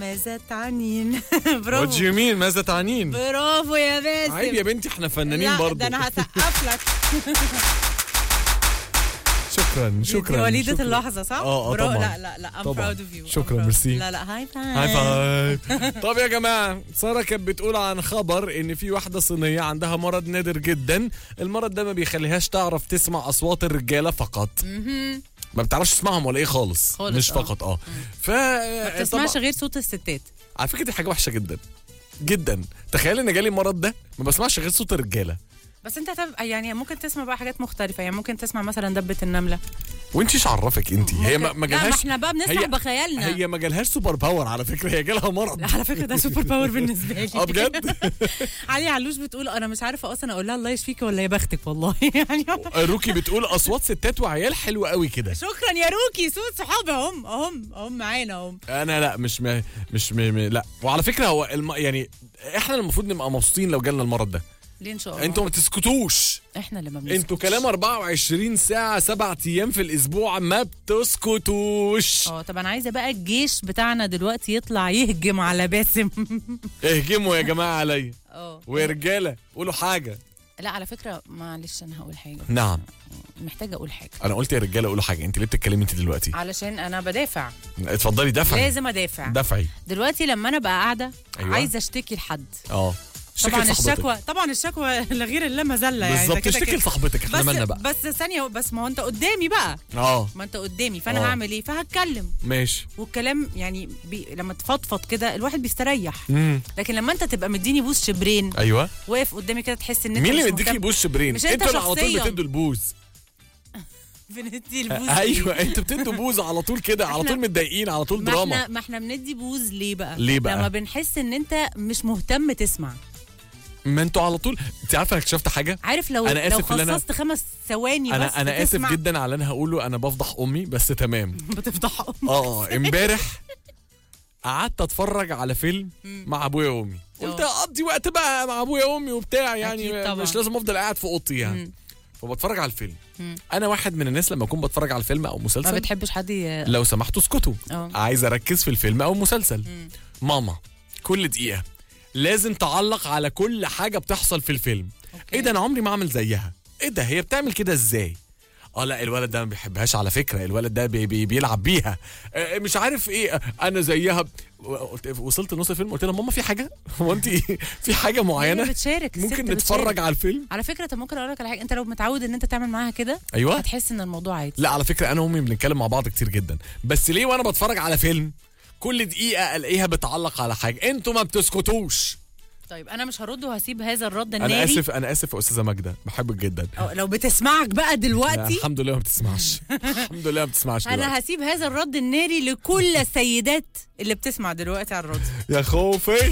ماذا تعنين وات برافو يو مين ماذا تعنين برافو يا باسم عيب يا بنتي احنا فنانين لا برضه ده انا هسقف لك شكرا شكرا دي وليدة شكراً. اللحظة صح؟ اه اه برافو. طبعا لا لا لا I'm طبعاً. proud of you I'm شكراً، proud. ميرسي. لا لا هاي فايف هاي فايف طب يا جماعه ساره كانت بتقول عن خبر ان في واحده صينيه عندها مرض نادر جدا المرض ده ما بيخليهاش تعرف تسمع اصوات الرجاله فقط ما بتعرفش تسمعهم ولا ايه خالص, خالص، مش آه. فقط اه ف ما بتسمعش طبعاً- غير صوت الستات على فكره دي حاجه وحشه جدا جدا تخيل ان جالي المرض ده ما بسمعش غير صوت الرجاله بس انت هتب... يعني ممكن تسمع بقى حاجات مختلفة يعني ممكن تسمع مثلا دبة النملة وانت ايش عرفك انت هي ما ما لا ما جالهاش احنا بقى بنسمع هي- بخيالنا هي ما جالهاش سوبر باور على فكره هي جالها مرض على فكره ده سوبر باور بالنسبه لي اه بجد علي علوش بتقول انا مش عارفه اصلا اقول لها الله يشفيكي ولا يا بختك والله يعني روكي بتقول اصوات ستات وعيال حلوه قوي كده شكرا يا روكي صوت صحابي هم هم هم معانا هم انا لا مش م... مش م... م... لا وعلى فكره هو الم... يعني احنا المفروض نبقى مبسوطين لو جالنا المرض ده ليه ان شاء الله انتوا ما تسكتوش احنا اللي ما بنسكتش. انتوا كلام 24 ساعه سبعة ايام في الاسبوع ما بتسكتوش اه طب انا عايزه بقى الجيش بتاعنا دلوقتي يطلع يهجم على باسم اهجموا يا جماعه عليا اه ويا رجاله قولوا حاجه لا على فكره معلش انا هقول حاجه نعم محتاجه اقول حاجه انا قلت يا رجاله قولوا حاجه انت ليه بتتكلمي انت دلوقتي علشان انا بدافع اتفضلي دفعي لازم ادافع دفعي دلوقتي لما انا بقى قاعده أيوة. عايزه اشتكي لحد اه اشتكي طبعا لصاحبتك. الشكوى طبعا الشكوى لغير الله مذله يعني بالظبط ده كده اشتكي كده. لصاحبتك احنا بس مالنا بقى بس ثانيه بس ما هو انت قدامي بقى اه ما انت قدامي فانا آه. هعمل ايه فهتكلم ماشي والكلام يعني بي لما تفضفض كده الواحد بيستريح امم لكن لما انت تبقى مديني بوس شبرين ايوه واقف قدامي كده تحس ان انت مين اللي مش مديكي مهتم. بوس برين مش انت انتوا اللي على طول شخصياً. بتدوا البوز بندي البوز ايوه انتوا بتدوا بوز على طول كده على احنا- طول متضايقين على طول ما احنا دراما ما احنا بندي بوز ليه بقى ليه بقى؟ لما بنحس ان انت مش مهتم تسمع ما انتوا على طول انت عارفه انا اكتشفت حاجه عارف لو أنا لو آسف اللي أنا- خصصت خمس ثواني بس انا انا اسف تسمع جدا على اللي انا هقوله انا بفضح امي بس تمام بتفضح اه امبارح قعدت اتفرج على فيلم مع ابويا وامي قلت اه. اقضي وقت بقى مع ابويا وامي وبتاع يعني أكيد طبعا. مش لازم افضل قاعد في اوضتي يعني فبتفرج على الفيلم انا واحد من الناس لما اكون بتفرج على الفيلم او ما مسلسل بتحبش حد ي... لو سمحتوا اسكتوا اه. عايز اركز في الفيلم او المسلسل ماما كل دقيقه لازم تعلق على كل حاجه بتحصل في الفيلم أوكي. ايه ده انا عمري ما اعمل زيها ايه ده هي بتعمل كده ازاي اه لا الولد ده ما بيحبهاش على فكره الولد ده بي بي بيلعب بيها آه مش عارف ايه آه، انا زيها قلت- وصلت لنص الفيلم قلت لها ماما في حاجه هو انت في حاجه هي معينه بتشارك الست ممكن بتشارك. نتفرج على الفيلم على فكره طب ممكن اقول لك على حاجه انت لو متعود ان انت تعمل معاها كده ايوه هتحس ان الموضوع عادي لا على فكره انا وامي بنتكلم مع بعض كتير جدا بس ليه وانا بتفرج على فيلم كل دقيقه الاقيها بتعلق على حاجه انتوا ما بتسكتوش طيب انا مش هرد وهسيب هذا الرد الناري انا اسف انا اسف يا استاذه ماجده بحبك جدا أو لو بتسمعك بقى لا، دلوقتي الحمد لله ما بتسمعش الحمد لله ما بتسمعش دلوقتي انا هسيب هذا الرد الناري لكل السيدات اللي بتسمع دلوقتي على الراديو يا خوفي